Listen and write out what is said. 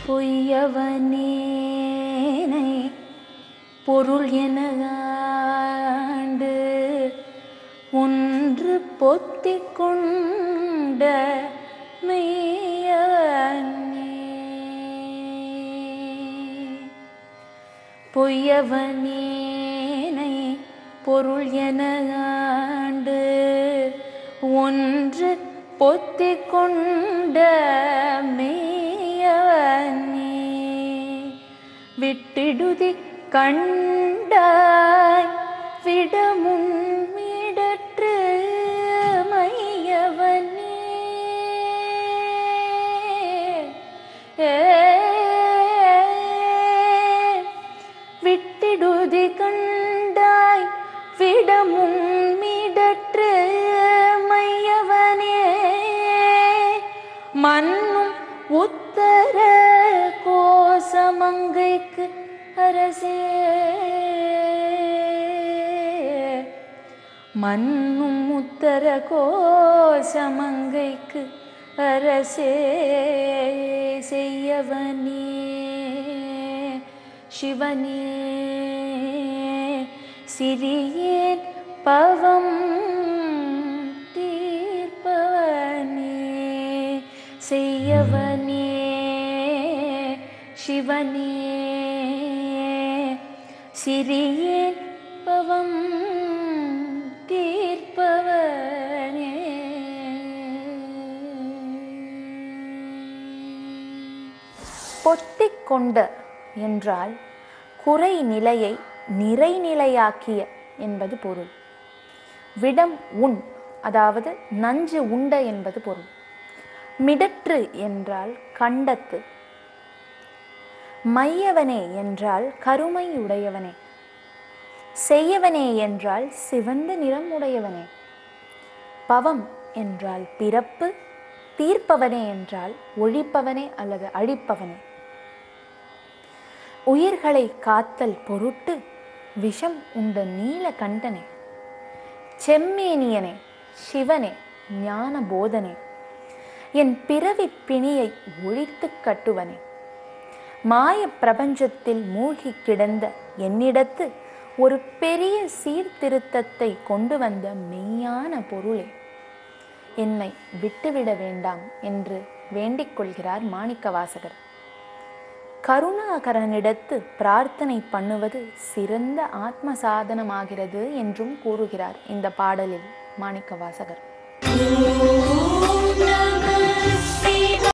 பொய்யவனேனை பொருள் என ஆண்டு ஒன்று பொத்திக் கொண்ட மெய்யவனே பொய்யவனேனை பொருள் என ஆண்டு ஒன்று பொத்திக் கொண்ட மெய்யவனே விட்டிடுதி கண்டாய் விடமுன் மீடற்று மையவனே விட்டிடுதி கண்டாய் விடமும் மீடற்று மையவனே மண்ணும் உத்தர கோசமங்கைக்கு அரசே மண்ணும் உத்தர கோசமங்கைக்கு அரசே செய்யவனே சிவனே சிறியேன் பவம் தீர்ப்பவனே செய்யவனே சிவனே சிறியேன் பவம் தீர்ப்பவனே பொத்திக் கொண்ட என்றால் குறை நிலையை நிறைநிலையாக்கிய என்பது பொருள் விடம் உண் அதாவது நஞ்சு உண்ட என்பது பொருள் மிடற்று என்றால் கண்டத்து மையவனே என்றால் கருமை உடையவனே செய்யவனே என்றால் சிவந்த நிறம் உடையவனே பவம் என்றால் பிறப்பு தீர்ப்பவனே என்றால் ஒழிப்பவனே அல்லது அழிப்பவனே உயிர்களை காத்தல் பொருட்டு விஷம் உண்ட நீல கண்டனே செம்மேனியனே சிவனே ஞான போதனே என் பிறவிப் பிணியை ஒழித்துக் கட்டுவனே மாய பிரபஞ்சத்தில் மூழ்கி கிடந்த என்னிடத்து ஒரு பெரிய சீர்திருத்தத்தை கொண்டு வந்த மெய்யான பொருளே என்னை விட்டுவிட வேண்டாம் என்று வேண்டிக் கொள்கிறார் மாணிக்கவாசகர் கருணாகரனிடத்து பிரார்த்தனை பண்ணுவது சிறந்த ஆத்ம சாதனமாகிறது என்றும் கூறுகிறார் இந்த பாடலில் மாணிக்கவாசகர்